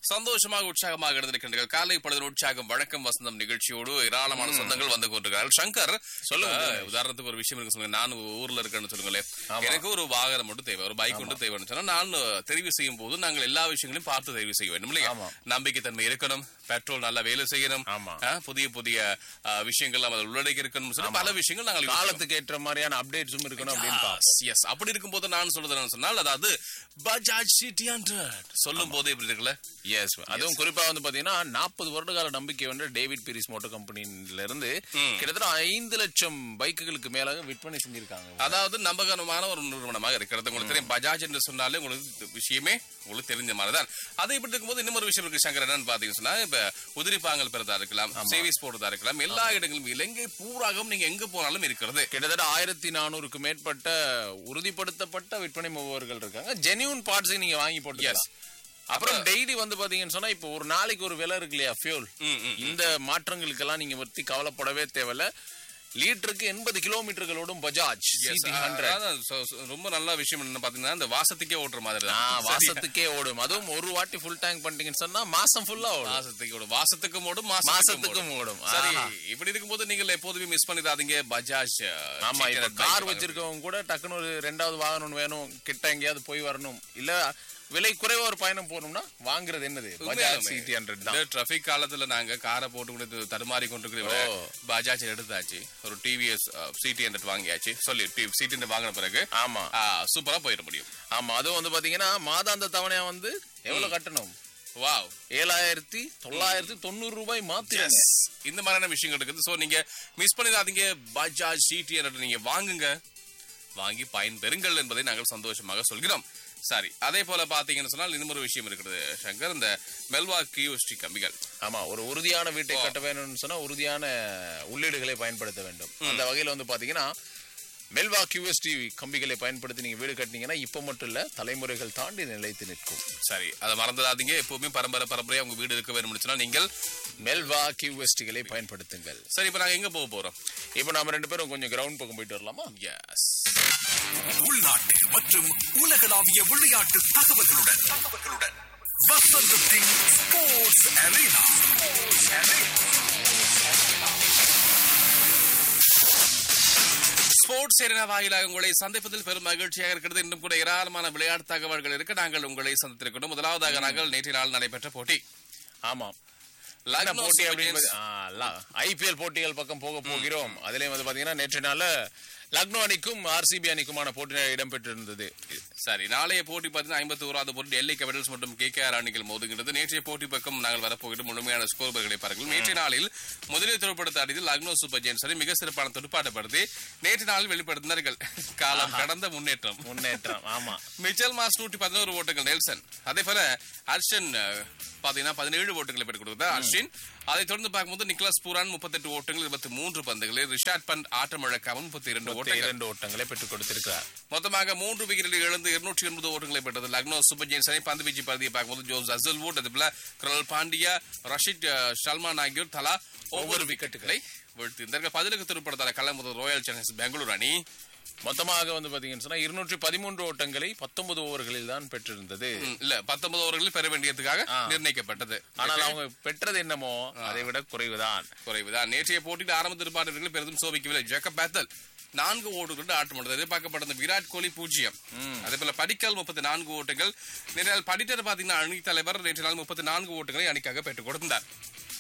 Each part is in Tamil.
சந்தோஷமாக உற்சாகமாக இருந்திருக்கின்றீர்கள் காலை பொழுது உற்சாகம் வழக்கம் வசந்தம் நிகழ்ச்சியோடு ஏராளமான சொந்தங்கள் வந்து கொண்டிருக்கிறார்கள் சங்கர் சொல்லுங்க உதாரணத்துக்கு ஒரு விஷயம் இருக்கு சொல்லுங்க நான் ஊர்ல இருக்கேன்னு சொல்லுங்களேன் எனக்கு ஒரு வாகனம் மட்டும் தேவை ஒரு பைக் மட்டும் தேவைன்னு சொன்னா நான் தெரிவு செய்யும் போது நாங்கள் எல்லா விஷயங்களையும் பார்த்து தெரிவு செய்ய வேண்டும் இல்லையா ஆமா. நம்பிக்கைத்தன்மை இருக்கணும் பெட்ரோல் நல்லா வேலை செய்யணும் ஆமா. ஆ, புதிய புதிய ஆ, விஷயங்கள் நம்ம அதில் உள்ளடக்கி இருக்கணும் சொல்லி பல விஷயங்கள் நாங்கள் யோசிக்கிறோம். காலத்துக்கு ஏற்ற மாதிரியான அப்டேட்ஸும் இருக்கணும் அப்படின்னு பார்ப்போம். Yes, yes. அப்படி இருக்கும்போது நான் சொல்றது என்ன சொன்னால் அதாவது பஜாஜ் சிட்டி ஹண்ட்ரட் சொல்லும் போது எப்படி இருக்குல்ல Yes, அதுவும் குறிப்பா வந்து பாத்தீங்கன்னா நாற்பது வருட கால நம்பிக்கை வந்து டேவிட் பீரிஸ் மோட்டர் கம்பெனில இருந்து கிட்டத்தட்ட ஐந்து லட்சம் பைக்குகளுக்கு மேலாக விற்பனை செஞ்சிருக்காங்க அதாவது நம்பகரமான ஒரு நிறுவனமாக இருக்கிறது உங்களுக்கு தெரியும் பஜாஜ் என்று சொன்னாலே உங்களுக்கு இந்த விஷயமே உங்களுக்கு தெரிஞ்ச மாதிரிதான் அதை இப்படி இருக்கும்போது இன்னும் ஒரு விஷயம் இருக்கு சங்கர் என்னன்னு பாத்தீங்கன்னு சொன்னா இப்ப உதிரி பாங்கல் பெறதா இருக்கலாம் சேவிஸ் போடுறதா இருக்கலாம் எல்லா இடங்களும் இலங்கை பூராகவும் நீங்க எங்க போனாலும் இருக்கிறது கிட்டத்தட்ட ஆயிரத்தி நானூறுக்கு மேற்பட்ட உறுதிப்படுத்தப்பட்ட விற்பனை முகவர்கள் இருக்காங்க ஜெனியூன் பார்ட்ஸை நீங்க வாங்கி போட்டு அப்புறம் டெய்லி வந்து பாத்தீங்கன்னு சொன்னா இப்போ ஒரு நாளைக்கு ஒரு விலை இருக்கு இல்லையா ஃபியூல் ம், ம். இந்த மாற்றங்களுக்கெல்லாம் நீங்க பத்தி கவலைப்படவே தேவையில்ல லிட்டருக்கு எண்பது கிலோமீட்டர்களோடும் பஜாஜ் Yes, சிடி ஹண்ட்ரட் அதான் சொ- சொ- ரொம்ப நல்ல விஷயம் என்ன பாத்தீங்கன்னா இந்த வாசத்துக்கே ஓட்டுற மாதிரி ஆ, தான் சரியா? வாசத்துக்கே ஓடும் அதுவும் ஒரு வாட்டி ஃபுல் டேங்க் பண்ணிட்டீங்கன்னு சொன்னா மாசம் ஃபுல்லா ஓடும் மாசத்துக்கு ஓடும் வாசத்துக்கும் ஓடும் மாசத்துக்கும் ஓடும். சரி ஆஹா. இப்படி இருக்கும்போது நீங்கள் எப்போதுமே மிஸ் பண்ணிடாதீங்க பஜாஜ் அஹ், ஆமா இப்ப சிக்கன் கார் பைக் வச்சிருக்கவங்க கூட டக்குன்னு ஒரு ரெண்டாவது வாகனம் ஒண்ணு வேணும் கிட்ட எங்கேயாவது போய் வரணும் இல்ல விலை குறைவா ஒரு பயணம் போகணும்னா வாங்குறது என்னது பஜாஜ் உண்மையாலுமே. சிடி ஹண்ட்ரட் தான் இந்த டிராபிக் காலத்துல நாங்க காரை போட்டு கொடுத்து தடுமாறி கொண்டிருக்கிற ஓ. பஜாஜ் எடுத்தாச்சு ஒரு டிவிஎஸ் சிடி ஹண்ட்ரட் வாங்கியாச்சு சொல்லி சிடி ஹண்ட்ரட் வாங்கின பிறகு ஆமா ஆ, சூப்பரா போயிட முடியும் ஆமா அதுவும் வந்து பாத்தீங்கன்னா மாதாந்த தவணையா வந்து எவ்வளவு கட்டணும் வாவ் ஏழாயிரத்தி தொள்ளாயிரத்தி தொண்ணூறு ரூபாய் மாத்திரங்க இந்த மாதிரியான விஷயங்கள் இருக்குது சோ நீங்க மிஸ் பண்ணிடாதீங்க பஜாஜ் சிடி ஹண்ட்ரட் நீங்க வாங்குங்க வாங்கி பயன் பெறுங்கள் என்பதை நாங்கள் சந்தோஷமாக சொல்கிறோம் சரி அதே போல பாத்தீங்கன்னு சொன்னால் இன்னொரு விஷயம் இருக்குது சங்கர் இந்த மெல்வா கியூஎஸ்டி கம்பிகள் ஆமா ஒரு உறுதியான வீட்டை கட்ட வேணும்னு சொன்னா உறுதியான உள்ளீடுகளை பயன்படுத்த வேண்டும் அந்த வகையில வந்து பாத்தீங்கன்னா மெல்வா கியூஎஸ்டி கம்பிகளை பயன்படுத்தி நீங்க வீடு கட்டினீங்கன்னா இப்ப மட்டும் இல்ல தலைமுறைகள் தாண்டி நிலைத்து நிற்கும் சரி அதை மறந்துடாதீங்க எப்பவுமே பரம்பரை பரம்பரையா உங்க வீடு இருக்க வேணும்னு சொன்னா நீங்கள் மெல்வா கியூஎஸ்டிகளை பயன்படுத்துங்கள் சரி இப்ப நாங்க எங்க போக போறோம் இப்போ நாம ரெண்டு பேரும் கொஞ்சம் கிரவுண்ட் பக்கம் போயிட்டு வரலாமா எஸ் உள்நாட்டு மற்றும் உலகளாவிய விளையாட்டு தகவல்களுடன் தகவல்களுடன் வசந்தத்தின் ஸ்போர்ட்ஸ் அரேனா ஸ்போர்ட்ஸ் சேரன வாயிலாக உங்களை சந்திப்பதில் பெரும் மகிழ்ச்சியாக இருக்கிறது இன்னும் கூட ஏராளமான விளையாட்டு தகவல்கள் இருக்கு நாங்கள் உங்களை சந்தித்திருக்கிறோம் முதலாவதாக நாங்கள் நேற்று நாள் நடைபெற்ற போட்டி ஆமா லக்னோ என்ன போட்டி சூப்பர் அப்படின்னு ஐபிஎல் போட்டிகள் பக்கம் போக போகிறோம் அதுலயும் வந்து பாத்தீங்கன்னா நேற்று நாள்ல லக்னோ அணிக்கும் ஆர்சிபி அணிக்குமான போட்டி இடம்பெற்றிருந்தது சரி நாளைய போட்டி பார்த்தீங்கன்னா ஐம்பத்தி ஓராவது போட்டி டெல்லி கேபிட்டல்ஸ் மற்றும் கே கே ஆர் அணிகள் மோதுகின்றது நேற்றைய போட்டி பக்கம் நாங்கள் வரப்போகிட்டு முழுமையான ஸ்கோர்களை பாருங்கள் நேற்றைய நாளில் முதலில் துடுப்படுத்த ஆடியது லக்னோ சூப்பர் ஜெயின்ஸ் அணி மிக சிறப்பான துடுப்பாட்டப்படுத்தி நேற்று நாளில் வெளிப்படுத்தினார்கள் காலம் கடந்த முன்னேற்றம் முன்னேற்றம் ஆமா மிச்சல் மாஸ் நூற்றி பதினோரு ஓட்டுகள் நெல்சன் அதே போல அர்ஷன் அஹ், பாத்தீங்கன்னா பதினேழு ஓட்டுகளை பெற்றுக் கொடுத்தார் அர்ஷின் அதை தொடர்ந்து பார்க்கும்போது நிக்லாஸ் பூரான் முப்பத்தெட்டு ஓட்டங்கள் இருபத்தி மூன்று பந்துகளில் ரிஷாட் பண்ட் ஆட்டம் இழக்காமல் முப்பத்தி இரண்டு ஓட்டங்கள் இரண்டு ஓட்டங்களை பெற்றுக் கொடுத்திருக்கிறார் மொத்தமாக மூன்று விக்கெட்டில் இழந்து இருநூற்றி எண்பது ஓட்டங்களை பெற்றது லக்னோ சூப்பர் ஜெயின்ஸ் அணி பந்து வீச்சு பகுதியை பார்க்கும்போது ஜோஸ் அசல்வுட் அதே போல குரல் பாண்டியா ரஷித் அஹ், சல்மான் ஆகியோர் தலா ஒவ்வொரு விக்கெட்டுகளை வீழ்த்தியிருந்தார்கள் பதிலுக்கு திருப்படத்தால களமுதல் ராயல் சேலஞ்சர்ஸ் பெங்களூர் அணி மொத்தமாக வந்து பாத்தீங்கன்னு சொன்னா இருநூற்றி பதிமூன்று ஓட்டங்களை பத்தொன்பது ஓவர்களில் தான் பெற்றிருந்தது ம், இல்ல பத்தொன்பது ஓவர்களில் பெற வேண்டியதுக்காக நிர்ணயிக்கப்பட்டது ஆனால் அவங்க பெற்றது என்னமோ அதை விட குறைவுதான் குறைவுதான் நேற்றைய போட்டியில் ஆரம்ப திருப்பாட்டர்கள் பெரிதும் சோபிக்கவில்லை ஜேக்கப் பேத்தல் நான்கு ஓட்டுகள் ஆட்டம் எடுத்தது எதிர்பார்க்கப்பட்ட விராட் கோலி பூஜ்ஜியம் அதே போல படிக்கல் முப்பத்தி நான்கு ஓட்டுகள் நேற்று நாள் படிட்டர் பாத்தீங்கன்னா அணி தலைவர் நேற்று நாள் முப்பத்தி நான்கு ஓட்டுகளை அணிக்காக பெற்றுக் கொடுத்தார்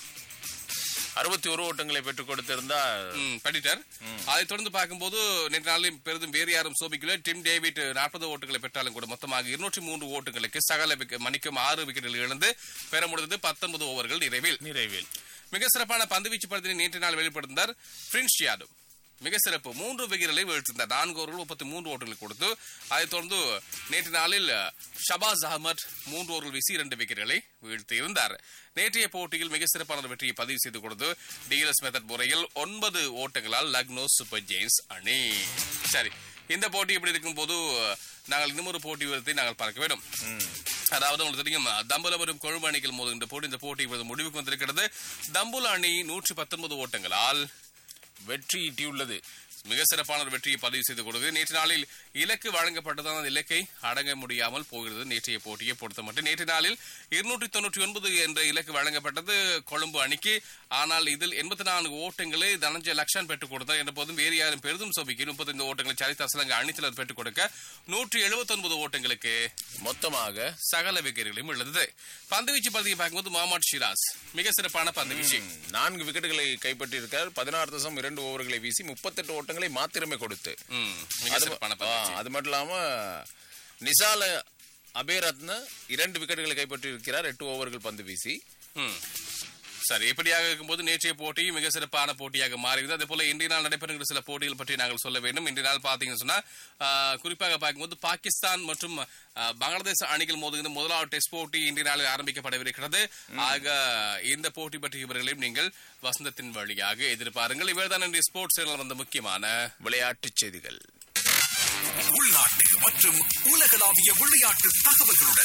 அறுபத்தி ஒரு ஓட்டங்களை பெற்றுக் கொடுத்திருந்தா ம், படிட்டர் அதை தொடர்ந்து பார்க்கும்போது நேற்று நாளில் பெரிதும் வேறு யாரும் சோபிக்கல டிம் டேவிட் நாற்பது ஓட்டுகளை பெற்றாலும் கூட மொத்தமாக இருநூற்றி மூன்று ஓட்டுகளுக்கு சகல wicket- மணிக்கும் ஆறு விக்கெட்டுகள் இழந்து பெற முடிந்தது பத்தொன்பது ஓவர்கள் நிறைவில் நிறைவில் மிக சிறப்பான பந்துவீச்சு படத்தினை நேற்று நாள் வெளிப்படுத்தினார் பிரின்ஸ் யாதவ் மிக சிறப்பு மூன்று விக்கெட்டுகளை வீழ்த்தினார் நான்கு ஓவர்கள் முப்பத்தி மூன்று ஓட்டங்களை கொடுத்து அதைத் தொடர்ந்து நேற்று நாளில் ஷபாஸ் அகமத் மூன்று ஓவர்கள் வீசி இரண்டு விக்கெட்டுகளை வீழ்த்தி இருந்தார் நேற்றைய போட்டியில் மிக சிறப்பான ஒரு வெற்றியை பதிவு செய்து கொடுத்து டிஎல்எஸ் மெத்தட் முறையில் ஒன்பது ஓட்டங்களால் லக்னோ சூப்பர் ஜெயின்ஸ் அணி சரி இந்த போட்டி இப்படி இருக்கும்போது நாங்கள் இன்னும் ஒரு போட்டி விவரத்தை நாங்கள் பார்க்க வேண்டும் அதாவது உங்களுக்கு தெரியும் தம்புல வரும் கொழும்பு அணிகள் மோதுகின்ற போட்டி இந்த போட்டி இப்பொழுது முடிவுக்கு வந்திருக்கிறது தம்புல அணி நூற்றி பத்தொன்பது ஓட்டங்களால் வெற்றி ஈட்டியுள்ளது மிக சிறப்பான ஒரு வெற்றியை பதிவு செய்து கொடுக்கிறது நேற்று நாளில் இலக்கு வழங்கப்பட்டதால் அந்த இலக்கை அடங்க முடியாமல் போகிறது நேற்றைய போட்டியை பொறுத்த மட்டும் நேற்று நாளில் இருநூற்றி தொன்னூற்றி ஒன்பது என்ற இலக்கு வழங்கப்பட்டது கொழும்பு அணிக்கு ஆனால் இதில் எண்பத்தி நான்கு ஓட்டங்களை தனஞ்சய லக்ஷன் பெற்றுக் கொடுத்தார் என்ற போதும் வேறு யாரும் பெரிதும் சோபிக்கு முப்பத்தைந்து ஓட்டங்களை சரித் அசலங்க அணிச்சிலர் பெற்றுக் கொடுக்க நூற்றி எழுபத்தி ஒன்பது ஓட்டங்களுக்கு மொத்தமாக சகல விக்கெட்டுகளையும் இழந்தது பந்துவீச்சு பகுதியை பார்க்கும்போது முகமது ஷிராஸ் மிக சிறப்பான பந்துவீச்சு நான்கு விக்கெட்டுகளை கைப்பற்றியிருக்கார் பதினாறு தசம் இரண்டு ஓவர்களை வீசி முப்பத்தெட்டு ஓட்டங்களை மாத்திரமே கொடுத்து ம், மிக அது சிறப்பான ஆ, பந்துவீச்சு அது மட்டும் இல்லாம நிசால அபேரத்ன இரண்டு விக்கெட்டுகளை கைப்பற்றி இருக்கிறார் எட்டு ஓவர்கள் பந்து வீசி ம். சரி இப்படியாக இருக்கும்போது நேற்றைய போட்டி மிக சிறப்பான போட்டியாக மாறியது அதே போல இன்றைய நாள் நடைபெறுகிற சில போட்டிகள் பற்றி நாங்கள் சொல்ல வேண்டும் இன்றைய நாள் பாத்தீங்கன்னு சொன்னா ஆ, குறிப்பாக பார்க்கும்போது பாகிஸ்தான் மற்றும் ஆ, பங்களாதேஷ் அணிகள் மோதுகிற முதலாவது டெஸ்ட் போட்டி இன்றைய நாளில் ஆரம்பிக்கப்படவிருக்கிறது ஆக இந்த போட்டி பற்றி இவர்களையும் நீங்கள் வசந்தத்தின் வழியாக எதிர்பாருங்கள் இவர்தான் இன்றைய ஸ்போர்ட்ஸ் சேனல் வந்த முக்கியமான விளையாட்டுச் செய்திகள் உள்நாட்டு மற்றும் உலகளாவிய விளையாட்டு தகவல்களுடன்